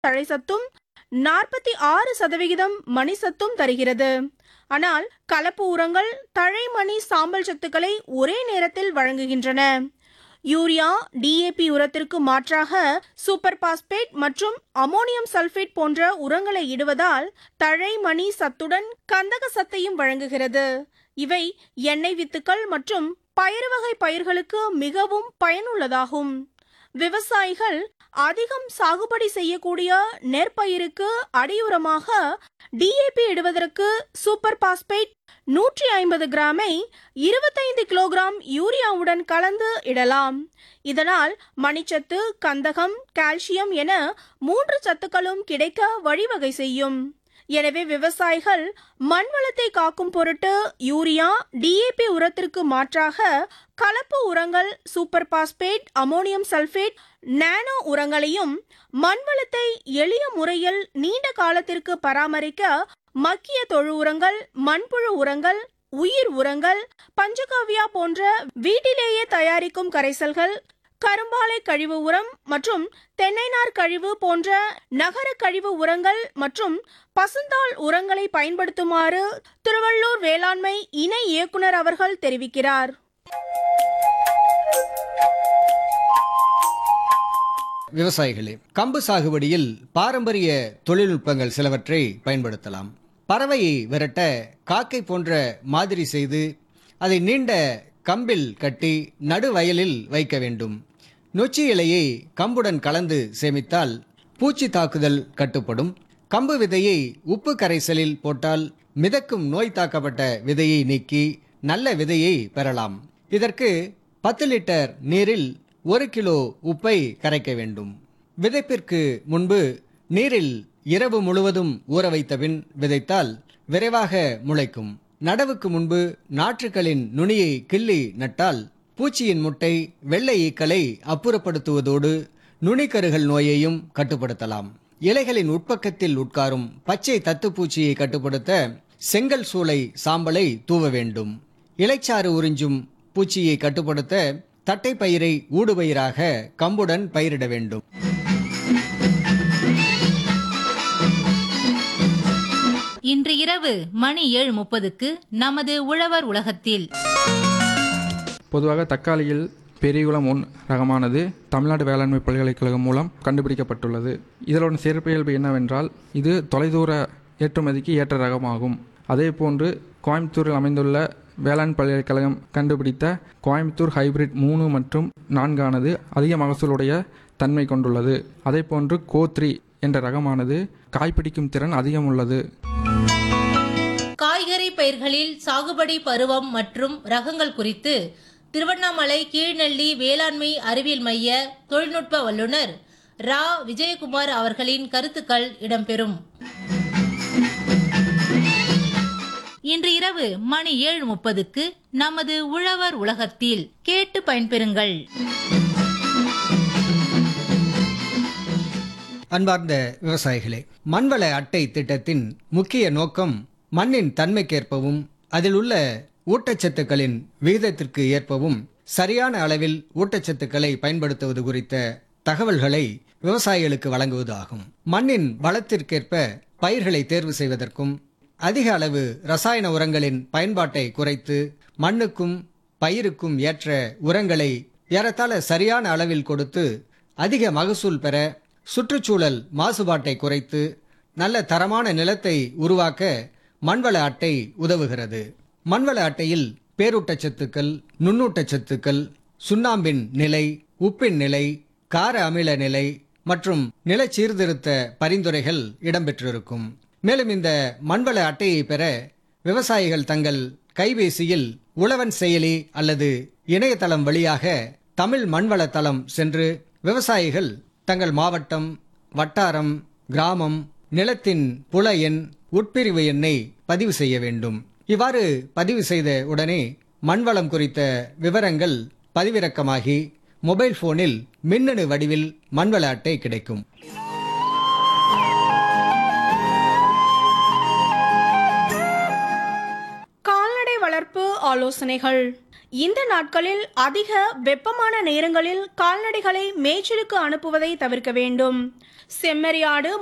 தழை சத்தும் நாற்பத்தி ஆறு சதவிகிதம் மணி சத்தும் தருகிறது ஆனால் கலப்பு உரங்கள் தழை மணி சாம்பல் சத்துக்களை ஒரே நேரத்தில் வழங்குகின்றன யூரியா டிஏபி உரத்திற்கு மாற்றாக சூப்பர் பாஸ்பேட் மற்றும் அமோனியம் சல்பேட் போன்ற உரங்களை இடுவதால் தழை மணி சத்துடன் கந்தக சத்தையும் வழங்குகிறது இவை எண்ணெய் வித்துக்கள் மற்றும் பயறு வகை பயிர்களுக்கு மிகவும் பயனுள்ளதாகும் விவசாயிகள் அதிகம் சாகுபடி செய்யக்கூடிய நெற்பயிருக்கு அடியுரமாக டிஏபி இடுவதற்கு சூப்பர் பாஸ்பேட் நூற்றி ஐம்பது கிராமை இருபத்தைந்து கிலோகிராம் யூரியாவுடன் கலந்து இடலாம் இதனால் மணிச்சத்து கந்தகம் கால்சியம் என மூன்று சத்துக்களும் கிடைக்க வழிவகை செய்யும் எனவே விவசாயிகள் மண் வளத்தை காக்கும் பொருட்டு யூரியா டிஏபி உரத்திற்கு மாற்றாக கலப்பு உரங்கள் super phosphate ammonium sulphate nano உரங்களையும் மண் வளத்தை எளிய முறையில் நீண்ட காலத்திற்கு பராமரிக்க மக்கிய தொழு உரங்கள் மண்புழு உரங்கள் உயிர் உரங்கள் பஞ்சகாவியா போன்ற வீட்டிலேயே தயாரிக்கும் கரைசல்கள் கரும்பாலை கழிவு உரம் மற்றும் தென்னைநார் கழிவு போன்ற நகர கழிவு உரங்கள் மற்றும் பசுந்தாள் உரங்களை பயன்படுத்துமாறு திருவள்ளூர் வேளாண்மை இணை இயக்குனர் அவர்கள் தெரிவிக்கிறார் விவசாயிகளே கம்பு சாகுபடியில் பாரம்பரிய தொழில்நுட்பங்கள் சிலவற்றை பயன்படுத்தலாம் பறவையை விரட்ட காக்கை போன்ற மாதிரி செய்து அதை நீண்ட கம்பில் கட்டி நடுவயலில் வைக்க வேண்டும் நொச்சி இலையை கம்புடன் கலந்து சேமித்தால் பூச்சி தாக்குதல் கட்டுப்படும் கம்பு விதையை உப்பு கரைசலில் போட்டால் மிதக்கும் நோய் தாக்கப்பட்ட விதையை நீக்கி நல்ல விதையை பெறலாம் இதற்கு பத்து லிட்டர் நீரில் ஒரு கிலோ உப்பை கரைக்க வேண்டும் விதைப்பிற்கு முன்பு நீரில் இரவு முழுவதும் ஊற வைத்த பின் விதைத்தால் விரைவாக முளைக்கும் நடவுக்கு முன்பு நாற்றுக்களின் நுனியை கிள்ளி நட்டால் பூச்சியின் முட்டை வெள்ளை ஈக்களை அப்புறப்படுத்துவதோடு நுனிக்கருகள் நோயையும் கட்டுப்படுத்தலாம் இலைகளின் உட்பக்கத்தில் உட்காரும் பச்சை தத்துப்பூச்சியை கட்டுப்படுத்த செங்கல் சூளை சாம்பலை தூவ வேண்டும் இலைச்சாறு உறிஞ்சும் பூச்சியை கட்டுப்படுத்த தட்டைப்பயிரை ஊடுபயிராக கம்புடன் பயிரிட வேண்டும் இன்று இரவு மணி ஏழு முப்பதுக்கு நமது உழவர் உலகத்தில் பொதுவாக தக்காளியில் பெரியகுளம் ஒன் ரகமானது தமிழ்நாடு வேளாண்மை பல்கலைக்கழகம் மூலம் கண்டுபிடிக்கப்பட்டுள்ளது இதனோட சிறப்பியல்பு என்னவென்றால் இது தொலைதூர ஏற்றுமதிக்கு ஏற்ற ரகமாகும் அதேபோன்று கோயம்புத்தூரில் அமைந்துள்ள வேளாண் பல்கலைக்கழகம் கண்டுபிடித்த கோயம்புத்தூர் ஹைபிரிட் மூணு மற்றும் நான்கானது அதிக மகசூலுடைய தன்மை கொண்டுள்ளது அதேபோன்று கோத்ரி என்ற ரகமானது காய்பிடிக்கும் திறன் அதிகம் உள்ளது காய்கறி பயிர்களில் சாகுபடி பருவம் மற்றும் ரகங்கள் குறித்து திருவண்ணாமலை கீழ்நெல்லி வேளாண்மை அறிவியல் மைய தொழில்நுட்ப வல்லுநர் ரா விஜயகுமார் அவர்களின் கருத்துக்கள் இடம்பெறும் இன்று இரவு மணி ஏழு முப்பதுக்கு நமது உழவர் உலகத்தில் கேட்டு பயன்பெறுங்கள் அன்பார்ந்த விவசாயிகளே மண்வள அட்டை திட்டத்தின் முக்கிய நோக்கம் மண்ணின் தன்மைக்கேற்பவும் அதில் உள்ள ஊட்டச்சத்துக்களின் விகிதத்திற்கு ஏற்பவும் சரியான அளவில் ஊட்டச்சத்துக்களை பயன்படுத்துவது குறித்த தகவல்களை விவசாயிகளுக்கு வழங்குவது ஆகும் மண்ணின் வளத்திற்கேற்ப பயிர்களை தேர்வு செய்வதற்கும் அதிக அளவு ரசாயன உரங்களின் பயன்பாட்டை குறைத்து மண்ணுக்கும் பயிருக்கும் ஏற்ற உரங்களை ஏறத்தாழ சரியான அளவில் கொடுத்து அதிக மகசூல் பெற சுற்றுச்சூழல் மாசுபாட்டை குறைத்து நல்ல தரமான நிலத்தை உருவாக்க மண்வள அட்டை உதவுகிறது மண்வள அட்டையில் பேரூட்டச்சத்துக்கள் நுண்ணூட்டச்சத்துக்கள் சுண்ணாம்பின் நிலை உப்பின் நிலை கார அமில நிலை மற்றும் நில சீர்திருத்த பரிந்துரைகள் இடம்பெற்றிருக்கும் மேலும் இந்த மண்வள அட்டையை பெற விவசாயிகள் தங்கள் கைபேசியில் உழவன் செயலி அல்லது இணையதளம் வழியாக தமிழ் மண்வள தளம் சென்று விவசாயிகள் தங்கள் மாவட்டம் வட்டாரம் கிராமம் நிலத்தின் புல எண் உட்பிரிவு எண்ணை பதிவு செய்ய வேண்டும் இவ்வாறு பதிவு செய்த உடனே மண்வளம் குறித்த விவரங்கள் பதிவிறக்கமாகி மொபைல் போனில் மின்னணு வடிவில் மண்வள அட்டை கிடைக்கும் கால்நடை வளர்ப்பு ஆலோசனைகள் இந்த நாட்களில் அதிக வெப்பமான நேரங்களில் கால்நடைகளை மேய்ச்சலுக்கு அனுப்புவதை தவிர்க்க வேண்டும் செம்மறியாடு